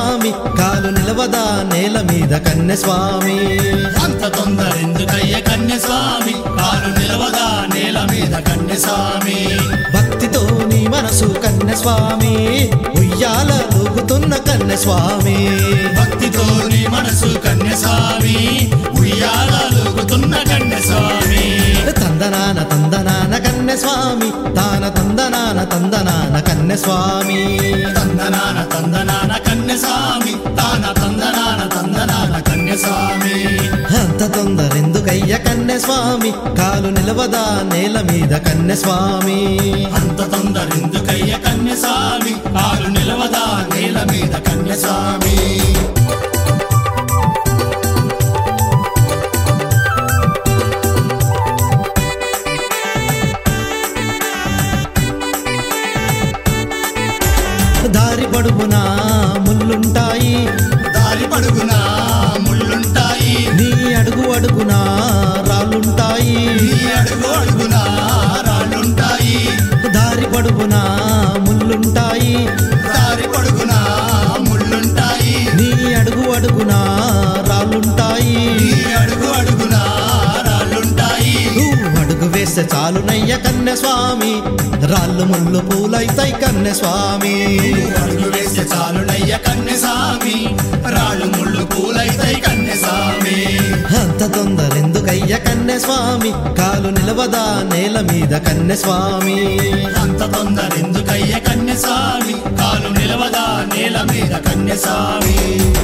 స్వామి కాలు నిలవదా నేల మీద కన్నె స్వామి అంత తొందరెందుకయ్య కన్య స్వామి కాలు నిలవదా నేల మీద కన్య స్వామి భక్తితో నీ మనసు కన్నె స్వామి ఉయ్యాల లూగుతున్న కన్నె స్వామి భక్తితో నీ మనసు కన్య స్వామి ఉయ్యాలూగుతున్న కన్య స్వామి తందనాన తందనాన కన్నె స్వామి తాన తందనాన తందనాన కన్నె స్వామి తందనాన తందనాన కన్య స్వామి తాన తందనాన తందనాన కన్య స్వామి అంత తొందరెందుకయ్య కన్నె స్వామి కాలు నిలవదా నేల మీద కన్నె స్వామి అంత తొందరెందుకయ్య కన్య స్వామి కాలు నిలవదా నేల మీద కన్య స్వామి దారి పడుగునా ముల్లుంటాయి దారి పడుగునా ముళ్ళుంటాయి నీ అడుగు అడుగునా రాళ్ళుంటాయి ఈ అడుగు అడుగునా రాళ్ళుంటాయి దారి పడుగునా ముల్లుంటాయి దారి పడుగునా ముళ్ళుంటాయి నీ అడుగు అడుగునా రాళ్ళుంటాయి ఈ అడుగు అడుగునా రాళ్ళుంటాయి నువ్వు అడుగు వేస్తే చాలునయ్య కన్నె స్వామి రాళ్ళు ముళ్ళు పూలైతాయి కన్నె స్వామి అడుగు వేస్తే చాలునయ్య కన్య స్వామి రాళ్ళు ముళ్ళు పూలైతాయి కన్య స్వామి అంత తొందరెందుకయ్య కన్నె స్వామి కాలు నిలవదా నేల మీద కన్నె స్వామి అంత తొందరెందుకయ్య కన్య స్వామి కాలు నిలవదా నేల మీద కన్య స్వామి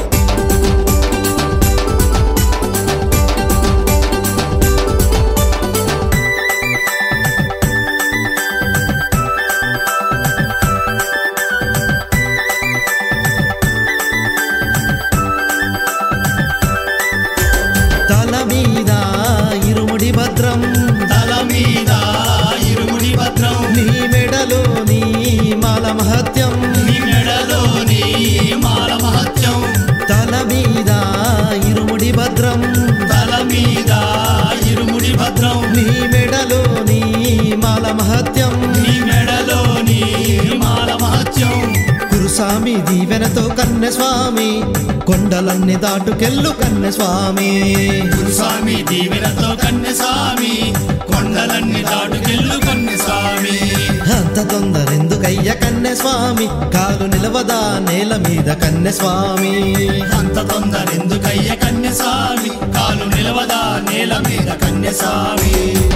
తల మీద ఇరుముడి భద్రం తల మీద ఇరుముడి భద్రం నీ మెడలో నీ మాల మహత్యం నీ మెడలోని మాల మహత్యం తల మీద ఇరుముడి భద్రం తల మీద ఇరుముడి భద్రం నీ మెడలో నీ మాల మహత్యం నీ మెడలోని మాల మహత్యం కురుసామి దీవెనతో కన్నె స్వామి కొండలన్నీ దాటుకెళ్ళు కన్నె స్వామి గురుస్వామి దీవెనతో కన్య స్వామి కొండలన్నీ దాటుకెళ్ళు కన్య స్వామి అంత తొందరెందుకయ్య కన్నె స్వామి కాలు నిలవదా నేల మీద కన్నె స్వామి అంత తొందరెందుకయ్య కన్య స్వామి కాలు నిలవదా నేల మీద కన్య స్వామి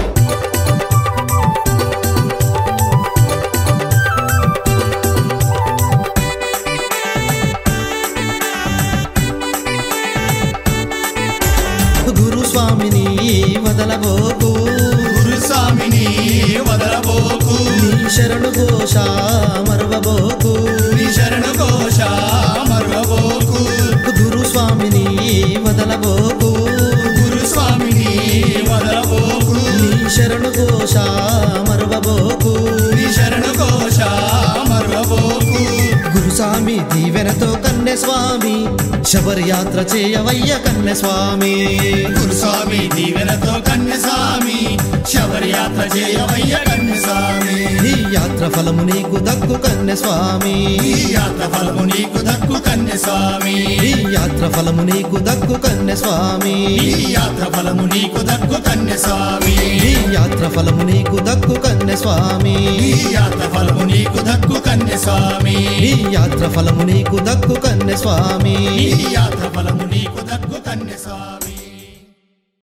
గురుస్వామిని వదలబోకు గురుస్వామిని వదలబోకు నీ శరణు ఘోష మరవబోకు నీ శరణు ఘోష మరవబోకు గురుస్వామిని వదలబోకు గురుస్వామిని వదలబోకు నీ శరణు ఘోష మరవబోకు నీ శరణు ఘోష మరవబోకు గురుస్వామి దీవెనతో కన్నె స్వామి శబరి యాత్ర చేయవయ్య కన్నె స్వామి గురుస్వామి దీవెనతో కన్య స్వామి శబరి యాత్ర చేయవయ్య కన్య స్వామి ఈ యాత్ర ఫలము నీకు దక్కు కన్నె స్వామి ఈ యాత్ర ఫలము నీకు దక్కు కన్య స్వామి ఈ యాత్ర ఫలము నీకు దక్కు కన్నె స్వామి ఈ యాత్ర ఫలము నీకు దక్కు కన్య స్వామి ఈ యాత్ర ఫలము నీకు దక్కు కన్నె స్వామి ఈ యాత్ర ఫలము నీకు దక్కు కన్య స్వామి ఈ యాత్ర ఫలము నీకు దక్కు కన్నె స్వామి ఈ యాత్ర ఫలము నీకు దక్కు కన్య స్వామి